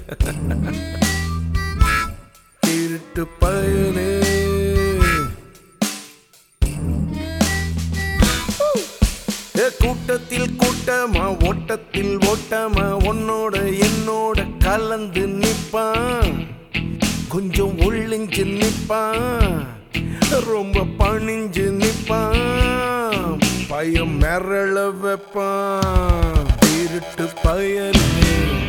திருட்டு பயலே ஏ, கூட்டத்தில் கூட்டமா ஓட்டத்தில் ஓட்டமா உன்னோட என்னோட கலந்து நிப்பான் கொஞ்சம் ஒளிஞ்சு நிப்பான் ரொம்ப பணிஞ்சு நிப்பான் பயம் மிரள வைப்பான் திருட்டு பயலே